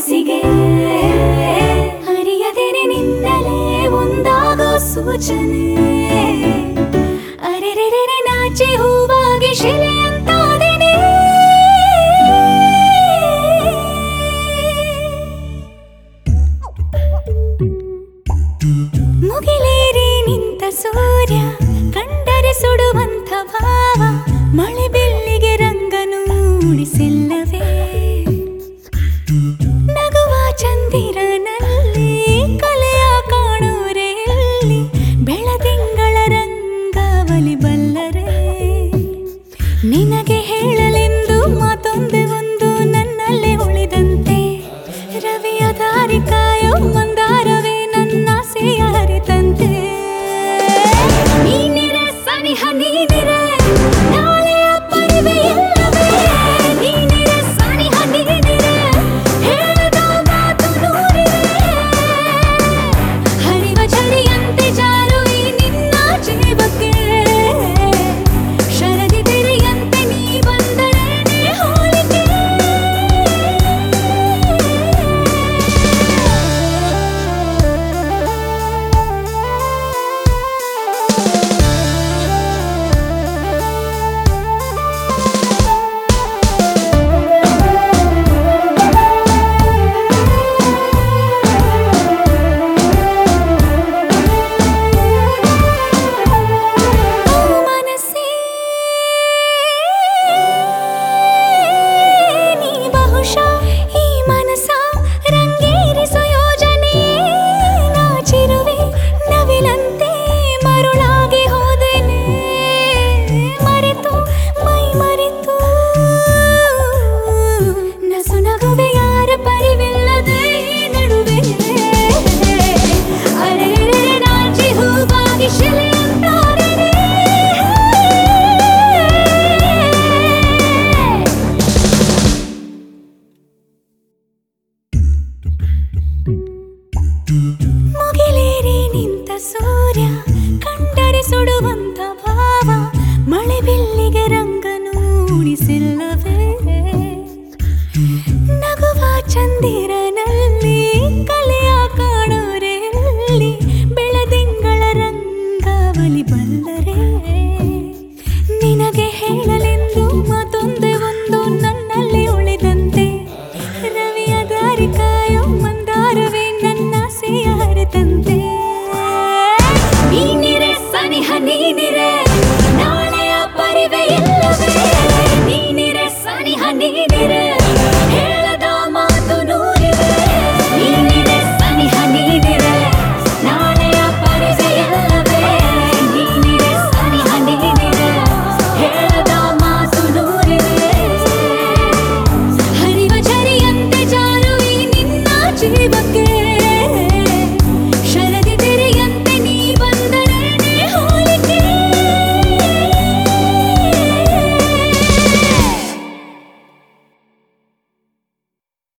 ಮನಸ್ಸಿಗೆ ಅರಿಯದೇನೆ ನಿನ್ನಲೇ ಒಂದಾಗೋ ಸೂಚನೆ ಅರೆರೆರೆ ನಾಚಿ ಹೂವಾಗಿ ಶಿಲೆಯಂತಾದೆನೆ ಮುಗಿಲೇರಿ ನಿಂತ ಸೂರ್ಯ ಕಂಡರೆ ಸುಡುವಂತ ಭಾವ ಮಳೆ ಬೆಳ್ಳಿಗೆ ರಂಗನು ಮೂಡಿಸಿಲ್ಲವೇ ನಗುವ ಚಂದಿರನಲ್ಲಿ ಕಲೆಯ ಕಾಣೋರೆ ಎಲ್ಲಿ ಬೆಳದಿಂಗಳ ರಂಗಾವಲಿ ಬಲ್ಲರೆ ನಿನಗೆ ಹೇಳಲೆಂದು ಮಾತೊಂದೆ ಒಂದು ನನ್ನಲ್ಲೇ ಉಳಿದಂತೆ ರವಿಯ ದಾರಿ ಕಾಯೋ ಮಂದಾರವೇ ನನ್ನ ಅರಿತಂತೆ ನೀನಿರೆ ಸನಿಹ ನೀನಿರೆ ನಾಳೆಯ ಪರಿವೆ ಇಲ್ಲವೇ ನೀನಿರೆ ಸನಿಹ ನೀನಿರೆ ಹೇಳದ ಮಾತು ನೂರಿದೆ ಹರಿವ ಝರಿಯಂತೆ ಜಾರು ಈ ನಿನ್ನ ಜೀವಕ್ಕೆ ಶರದಿ ತೆರೆಯಂತೆ ನೀ ಬಂದರೇನೆ ಹೋಲಿಕೆ ಓ ಮನಸ್ಸೇ ನೀ ಬಹುಶಃ ಈ ಮನಸ ರಂಗೇರಿಸೋ ಯೋಜನೆ ನಾಚಿರುವೆ ನವಿಲಂತೆ ಮರುಳಾಗಿ ಹೋದೆನೆ ಮರೆತು ಮೈ ಮರೆತು ನಸು ನಗುವೆ ಯಾರ ಪರಿವಿಲ್ಲದೆ ಈ ನಡುವೆ ಅರೆ ನಾಚಿ ಹೂವಾಗಿ ಶಿಲೆಯಂತಾರೆ ಮುಗಿಲೇರಿ ನಿಂತ ಸೂರ್ಯ ಕಂಡರೆ ಸುಡುವಂತ ಭಾವ ಮಳೆ ಬಿಲ್ಲಿಗೆ ರಂಗನು ಉಳಿಸಿಲ್ಲವೇ ನಗುವ ಚಂದಿರನಲ್ಲಿ ಕಲೆಯ ಕಾಣೋರೆಲ್ಲಿ ಬೆಳದಿಂಗಳ ರಂಗಾವಲಿ